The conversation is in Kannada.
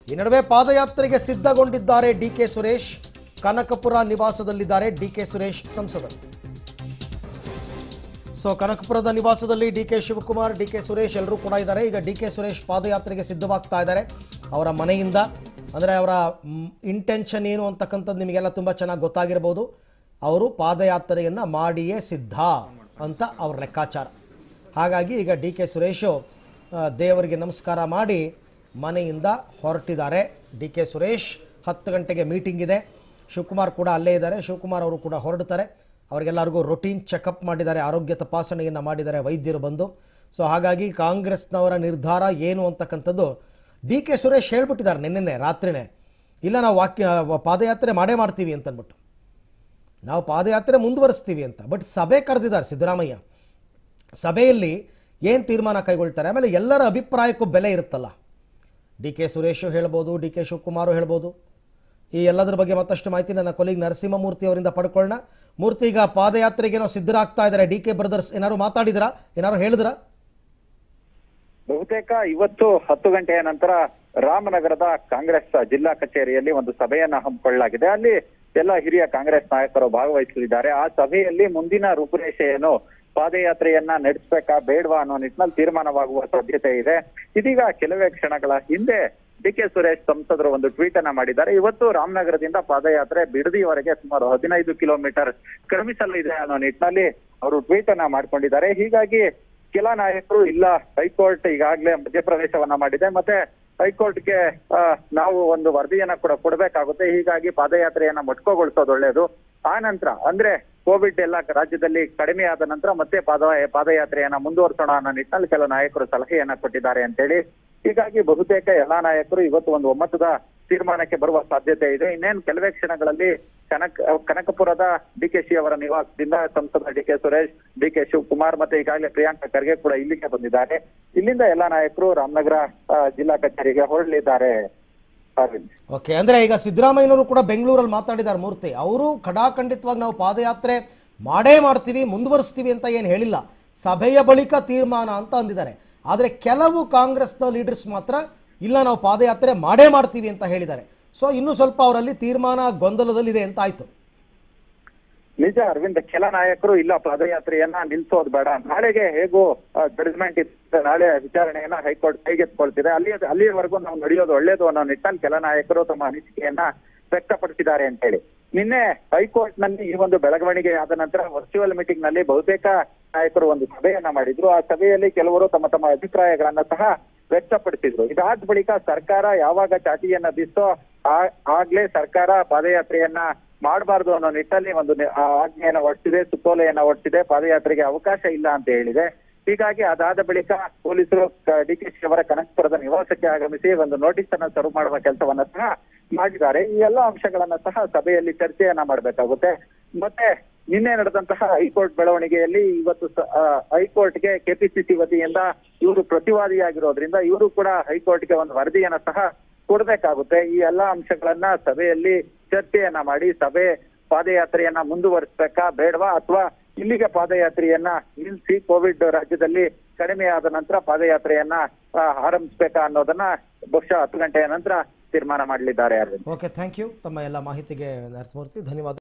ಈ ನಡುವೆ ಪಾದಯಾತ್ರೆಗೆ ಸಿದ್ಧಗೊಂಡಿದ್ದಾರೆ ಡಿ ಕೆ ಸುರೇಶ್ ಕನಕಪುರ ನಿವಾಸದಲ್ಲಿದ್ದಾರೆ ಡಿ ಕೆ ಸುರೇಶ್ ಸಂಸದರು ಸೊ ಕನಕಪುರದ ನಿವಾಸದಲ್ಲಿ D K Shivakumar D K Suresh ಎಲ್ಲರೂ ಕೂಡ ಇದ್ದಾರೆ ಈಗ ಡಿ ಕೆ ಸುರೇಶ್ ಪಾದಯಾತ್ರೆಗೆ ಸಿದ್ಧವಾಗ್ತಾ ಇದ್ದಾರೆ ಅವರ ಮನೆಯಿಂದ ಅಂದರೆ ಅವರ ಇಂಟೆನ್ಷನ್ ಏನು ಅಂತಕ್ಕಂಥದ್ದು ನಿಮಗೆಲ್ಲ ತುಂಬ ಚೆನ್ನಾಗಿ ಗೊತ್ತಾಗಿರ್ಬೋದು ಅವರು ಪಾದಯಾತ್ರೆಯನ್ನು ಮಾಡಿಯೇ ಸಿದ್ಧ ಅಂತ ಅವ್ರ ಲೆಕ್ಕಾಚಾರ ಹಾಗಾಗಿ ಈಗ ಡಿ ಕೆ ಸುರೇಶು ಆ, ದೇವರಿಗೆ ನಮಸ್ಕಾರ ಮಾಡಿ ಮನೆಯಿಂದ ಹೊರಟಿದ್ದಾರೆ ಡಿ ಕೆ ಸುರೇಶ್ ಹತ್ತು ಗಂಟೆಗೆ ಮೀಟಿಂಗ್ ಇದೆ ಶಿವಕುಮಾರ್ ಕೂಡ ಅಲ್ಲೇ ಇದ್ದಾರೆ ಶಿವಕುಮಾರ್ ಅವರು ಕೂಡ ಹೊರಡ್ತಾರೆ ಅವರಿಗೆಲ್ಲರಿಗೂ ರೊಟೀನ್ ಚೆಕಪ್ ಮಾಡಿದ್ದಾರೆ ಆರೋಗ್ಯ ತಪಾಸಣೆಯನ್ನು ಮಾಡಿದ್ದಾರೆ ವೈದ್ಯರು ಬಂದು ಸೊ ಹಾಗಾಗಿ ಕಾಂಗ್ರೆಸ್ನವರ ನಿರ್ಧಾರ ಏನು ಅಂತಕ್ಕಂಥದ್ದು ಡಿ ಕೆ ಸುರೇಶ್ ಹೇಳ್ಬಿಟ್ಟಿದ್ದಾರೆ ನಿನ್ನೆ ರಾತ್ರಿನೇ ಇಲ್ಲ ನಾವು ವಾಕ್ಯ ಪಾದಯಾತ್ರೆ ಮಾಡೇ ಮಾಡ್ತೀವಿ ಅಂತಂದ್ಬಿಟ್ಟು ನಾವು ಪಾದಯಾತ್ರೆ ಮುಂದುವರಿಸ್ತೀವಿ ಅಂತ ಬಟ್ ಸಭೆ ಕರೆದಿದ್ದಾರೆ ಸಿದ್ದರಾಮಯ್ಯ ಸಭೆಯಲ್ಲಿ ಏನು ತೀರ್ಮಾನ ಕೈಗೊಳ್ತಾರೆ ಆಮೇಲೆ ಎಲ್ಲರ ಅಭಿಪ್ರಾಯಕ್ಕೂ ಬೆಲೆ ಇರುತ್ತಲ್ಲ ಡಿ ಕೆ ಸುರೇಶು ಹೇಳ್ಬೋದು ಡಿ ಕೆ ಶಿವಕುಮಾರು ಹೇಳ್ಬೋದು ಈ ಎಲ್ಲದರ ಬಗ್ಗೆ ಮತ್ತಷ್ಟು ಮಾಹಿತಿ ನನ್ನ ಕೊಲಿಗ್ ನರಸಿಂಹಮೂರ್ತಿ ಅವರಿಂದ ಪಡ್ಕೊಳ್ಳೋಣ ಮೂರ್ತಿ ಈಗ ಪಾದಯಾತ್ರೆಗೇನೋ ಸಿದ್ಧರಾಗ್ತಾ ಇದ್ದಾರೆ ಡಿ ಕೆ ಬ್ರದರ್ಸ್ ಏನಾದ್ರು ಮಾತಾಡಿದ್ರಾ ಏನಾದ್ರು ಹೇಳಿದ್ರಾ ಬಹುತೇಕ ಇವತ್ತು ಹತ್ತು ಗಂಟೆಯ ನಂತರ ರಾಮನಗರದ ಕಾಂಗ್ರೆಸ್ ಜಿಲ್ಲಾ ಕಚೇರಿಯಲ್ಲಿ ಒಂದು ಸಭೆಯನ್ನ ಹಮ್ಮಿಕೊಳ್ಳಲಾಗಿದೆ ಅಲ್ಲಿ ಎಲ್ಲ ಹಿರಿಯ ಕಾಂಗ್ರೆಸ್ ನಾಯಕರು ಭಾಗವಹಿಸಲಿದ್ದಾರೆ ಆ ಸಭೆಯಲ್ಲಿ ಮುಂದಿನ ರೂಪುರೇಷೆಯನ್ನು ಪಾದಯಾತ್ರೆಯನ್ನ ನಡೆಸಬೇಕಾ ಬೇಡವಾ ಅನ್ನೋ ನಿಟ್ಟಿನಲ್ಲಿ ತೀರ್ಮಾನವಾಗುವ ಸಾಧ್ಯತೆ ಇದೆ ಇದೀಗ ಕೆಲವೇ ಕ್ಷಣಗಳ ಹಿಂದೆ ಡಿ ಕೆ ಸುರೇಶ್ ಸಂಸದರು ಒಂದು ಟ್ವೀಟ್ ಅನ್ನ ಮಾಡಿದ್ದಾರೆ ಇವತ್ತು ರಾಮನಗರದಿಂದ ಪಾದಯಾತ್ರೆ ಬಿಡದಿವರೆಗೆ ಸುಮಾರು ಹದಿನೈದು ಕಿಲೋಮೀಟರ್ ಕ್ರಮಿಸಲಿದೆ ಅನ್ನೋ ನಿಟ್ಟಿನಲ್ಲಿ ಅವರು ಟ್ವೀಟ್ ಅನ್ನ ಮಾಡ್ಕೊಂಡಿದ್ದಾರೆ ಹೀಗಾಗಿ ಕೆಲ ನಾಯಕರು ಇಲ್ಲ ಹೈಕೋರ್ಟ್ ಈಗಾಗಲೇ ಮಧ್ಯಪ್ರವೇಶವನ್ನ ಮಾಡಿದೆ ಮತ್ತೆ ಹೈಕೋರ್ಟ್ಗೆ ಆ, ನಾವು ಒಂದು ವರದಿಯನ್ನ ಕೂಡ ಕೊಡಬೇಕಾಗುತ್ತೆ ಹೀಗಾಗಿ ಪಾದಯಾತ್ರೆಯನ್ನ ಮೊಟಕುಗೊಳಿಸೋದು ಒಳ್ಳೆಯದು ಆ ನಂತರ ಅಂದ್ರೆ ಕೋವಿಡ್ ಎಲ್ಲ ರಾಜ್ಯದಲ್ಲಿ ಕಡಿಮೆ ಆದ ನಂತರ ಮತ್ತೆ ಪಾದ ಪಾದಯಾತ್ರೆಯನ್ನ ಮುಂದುವರಿಸೋಣ ಅನ್ನೋ ನಿಟ್ಟಿನಲ್ಲಿ ಕೆಲ ನಾಯಕರು ಸಲಹೆಯನ್ನ ಕೊಟ್ಟಿದ್ದಾರೆ ಅಂತೇಳಿ ಹೀಗಾಗಿ ಬಹುತೇಕ ಎಲ್ಲಾ ನಾಯಕರು ಇವತ್ತು ಒಂದು ಒಮ್ಮತದ ತೀರ್ಮಾನಕ್ಕೆ ಬರುವ ಸಾಧ್ಯತೆ ಇದೆ ಇನ್ನೇನು ಕೆಲವೇ ಕ್ಷಣಗಳಲ್ಲಿ ಕನಕ ಕನಕಪುರದ ಡಿ ಕೆ ಶಿ ಅವರ ನಿವಾಸದಿಂದ ಸಂಸದ D K Suresh D K Shivakumar ಮತ್ತೆ ಈಗಾಗಲೇ ಪ್ರಿಯಾಂಕ ಖರ್ಗೆ ಕೂಡ ಇಲ್ಲಿಗೆ ಬಂದಿದ್ದಾರೆ ಇಲ್ಲಿಂದ ಎಲ್ಲಾ ನಾಯಕರು ರಾಮನಗರ ಆ, ಜಿಲ್ಲಾ ಕಚೇರಿಗೆ ಹೊರಡಲಿದ್ದಾರೆ ಅರವಿಂದ್ ಓಕೆ ಅಂದರೆ ಈಗ ಸಿದ್ದರಾಮಯ್ಯನವರು ಕೂಡ ಬೆಂಗಳೂರಲ್ಲಿ ಮಾತಾಡಿದ್ದಾರೆ ಮೂರ್ತಿ ಅವರು ಖಡಾಖಂಡಿತವಾಗಿ ನಾವು ಪಾದಯಾತ್ರೆ ಮಾಡೇ ಮಾಡ್ತೀವಿ ಮುಂದುವರಿಸ್ತೀವಿ ಅಂತ ಏನು ಹೇಳಿಲ್ಲ ಸಭೆಯ ಬಳಿಕ ತೀರ್ಮಾನ ಅಂತ ಅಂದಿದ್ದಾರೆ ಆದರೆ ಕೆಲವು ಕಾಂಗ್ರೆಸ್ನ ಲೀಡರ್ಸ್ ಮಾತ್ರ ಇಲ್ಲ ನಾವು ಪಾದಯಾತ್ರೆ ಮಾಡೇ ಮಾಡ್ತೀವಿ ಅಂತ ಹೇಳಿದ್ದಾರೆ ಸೊ ಇನ್ನೂ ಸ್ವಲ್ಪ ಅವರಲ್ಲಿ ತೀರ್ಮಾನ ಗೊಂದಲದಲ್ಲಿದೆ ಅಂತ ಆಯ್ತು ನಿಜ ಅರವಿಂದ್ ಕೆಲ ನಾಯಕರು ಇಲ್ಲ ಪಾದಯಾತ್ರೆಯನ್ನ ನಿಲ್ಸೋದು ಬೇಡ ನಾಳೆಗೆ ಹೇಗೂ ಜಡ್ಜ್ಮೆಂಟ್ ಇತ್ತು ನಾಳೆ ವಿಚಾರಣೆಯನ್ನ ಹೈಕೋರ್ಟ್ ಕೈಗೆತ್ಕೊಳ್ತಿದೆ ಅಲ್ಲಿ ಅಲ್ಲಿಯವರೆಗೂ ನಾವು ನಡೆಯೋದು ಒಳ್ಳೇದು ಅನ್ನೋ ನಿಟ್ಟಿನಲ್ಲಿ ಕೆಲ ನಾಯಕರು ತಮ್ಮ ಅನಿಸಿಕೆಯನ್ನ ವ್ಯಕ್ತಪಡಿಸಿದ್ದಾರೆ ಅಂತ ಹೇಳಿ ನಿನ್ನೆ ಹೈಕೋರ್ಟ್ ನಲ್ಲಿ ಈ ಒಂದು ಬೆಳವಣಿಗೆ ಆದ ನಂತರ ವರ್ಚುವಲ್ ಮೀಟಿಂಗ್ ನಲ್ಲಿ ಬಹುತೇಕ ನಾಯಕರು ಒಂದು ಸಭೆಯನ್ನ ಮಾಡಿದ್ರು ಆ ಸಭೆಯಲ್ಲಿ ಕೆಲವರು ತಮ್ಮ ತಮ್ಮ ಅಭಿಪ್ರಾಯಗಳನ್ನ ಸಹ ವ್ಯಕ್ತಪಡಿಸಿದ್ರು ಇದಾದ ಬಳಿಕ ಸರ್ಕಾರ ಯಾವಾಗ ಚಾಟಿಯನ್ನ ಬಿಸ್ತೋ ಆ- ಆಗ್ಲೇ ಸರ್ಕಾರ ಪಾದಯಾತ್ರೆಯನ್ನ ಮಾಡಬಾರ್ದು ಅನ್ನೋ ನಿಟ್ಟಲ್ಲಿ ಒಂದು ನಿ- ಆ ಆಜ್ಞೆಯನ್ನ ಹೊರಡಿಸಿದೆ ಸುತ್ತೋಲೆಯನ್ನ ಹೊರಡಿಸಿದೆ ಪಾದಯಾತ್ರೆಗೆ ಅವಕಾಶ ಇಲ್ಲ ಅಂತ ಹೇಳಿದೆ ಹೀಗಾಗಿ ಅದಾದ ಬಳಿಕ ಪೊಲೀಸರು ಡಿ ಕೆ ಶಿ ಅವರ ಕನಕಪುರದ ನಿವಾಸಕ್ಕೆ ಆಗಮಿಸಿ ಒಂದು ನೋಟಿಸ್ ಅನ್ನ ಸರ್ವ್ ಮಾಡುವ ಕೆಲಸವನ್ನ ಸಹ ಮಾಡಿದ್ದಾರೆ ಈ ಎಲ್ಲಾ ಅಂಶಗಳನ್ನ ಸಹ ಸಭೆಯಲ್ಲಿ ಚರ್ಚೆಯನ್ನ ಮಾಡಬೇಕಾಗುತ್ತೆ ಮತ್ತೆ ನಿನ್ನೆ ನಡೆದಂತಹ ಹೈಕೋರ್ಟ್ ಬೆಳವಣಿಗೆಯಲ್ಲಿ ಇವತ್ತು ಸ- ಆ, ಹೈಕೋರ್ಟ್ಗೆ ಕೆಪಿಸಿಸಿ ವತಿಯಿಂದ ಇವರು ಪ್ರತಿವಾದಿಯಾಗಿರೋದ್ರಿಂದ ಇವರು ಕೂಡ ಹೈಕೋರ್ಟ್ಗೆ ಒಂದು ವರದಿಯನ್ನ ಸಹ ಕೊಡ್ಬೇಕಾಗುತ್ತೆ ಈ ಎಲ್ಲಾ ಅಂಶಗಳನ್ನ ಸಭೆಯಲ್ಲಿ ಚರ್ಚೆಯನ್ನ ಮಾಡಿ ಸಭೆ ಪಾದಯಾತ್ರೆಯನ್ನ ಮುಂದುವರಿಸಬೇಕಾ ಬೇಡವಾ ಅಥವಾ ಇಲ್ಲಿಗೆ ಪಾದಯಾತ್ರೆಯನ್ನ ನಿಲ್ಲಿಸಿ ಕೋವಿಡ್ ರಾಜ್ಯದಲ್ಲಿ ಕಡಿಮೆ ಆದ ನಂತರ ಪಾದಯಾತ್ರೆಯನ್ನ ಆ, ಆರಂಭಿಸ್ಬೇಕಾ ಅನ್ನೋದನ್ನ ಬಹುಶಃ ಹತ್ತು ಗಂಟೆಯ ನಂತರ ತೀರ್ಮಾನ ಮಾಡಲಿದ್ದಾರೆ ಅರವಿಂದ್ ಓಕೆ ಥ್ಯಾಂಕ್ ಯು ತಮ್ಮ ಎಲ್ಲ ಮಾಹಿತಿಗೆ ನರಸಿಂಹಮೂರ್ತಿ ಧನ್ಯವಾದ